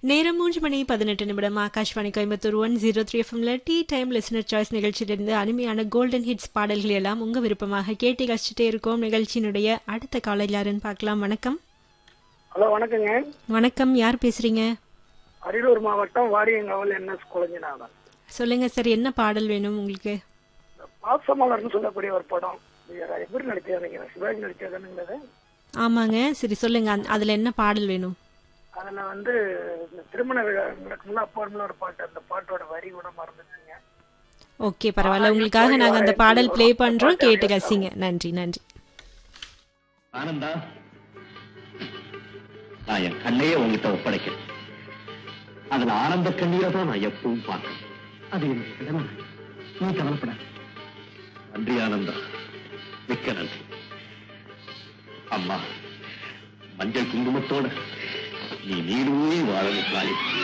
நேரம் மூன்று மணி பதினெட்டு நிமிடம் Akashvani Coimbatore one zero three எஃப்எம்ல டீ டைம் லிசனர் சாய்ஸ் நிகழ்ச்சியிலிருந்து அருமையான கோல்டன் ஹிட்ஸ் பாடல்கள் எல்லாம் உங்க விருப்பமாக கேட்டு கழிச்சுட்டே இருக்கோம் நிகழ்ச்சியினுடைய அடுத்த காலை யாருன்னு பார்க்கலாம் வணக்கம் ஹலோ வணக்கங்க வணக்கம் யார் பேசுறீங்க அரியலூர் மாவட்டம் வாரியங்காவல் என்எஸ் குழஞ்சிநாதன் சொல்லுங்க சார் என்ன பாடல் வேணும் உங்களுக்கு இந்த பாசமலர்னு சொல்லக்கூடிய ஒரு படம் இது எப்படி நடிச்சது நினைக்கிறேன் சிவாஜி நடிச்சதுங்கிறது ஆமாங்க சரி சொல்லுங்க அந்த- அதுல என்ன பாடல் வேணும் அதுல வந்து இந்த திருமண விழா நடக்கும்ல அப்போ ஒரு பாட்டு அந்த பாட்டோட வரி கூட மறந்துச்சுங்க ஓகே பரவாயில்ல உங்களுக்காக நாங்க அந்த பாடல் ப்ளே பண்றோம் கேட்டு கசிங்க நன்றி நன்றி ஆனந்தா நான் என் கண்ணையே உங்ககிட்ட ஒப்படைக்கிறேன் அதுல ஆனந்த கண்ணீரை தான் நான் எப்பவும் பார்க்கிறேன் அது என்னுடைய கடமை நீ கவலைப்படாத நன்றி ஆனந்தா மிக்க நன்றி அம்மா மஞ்சள் குங்குமத்தோட நீ நீடூழி வாழணும் காலி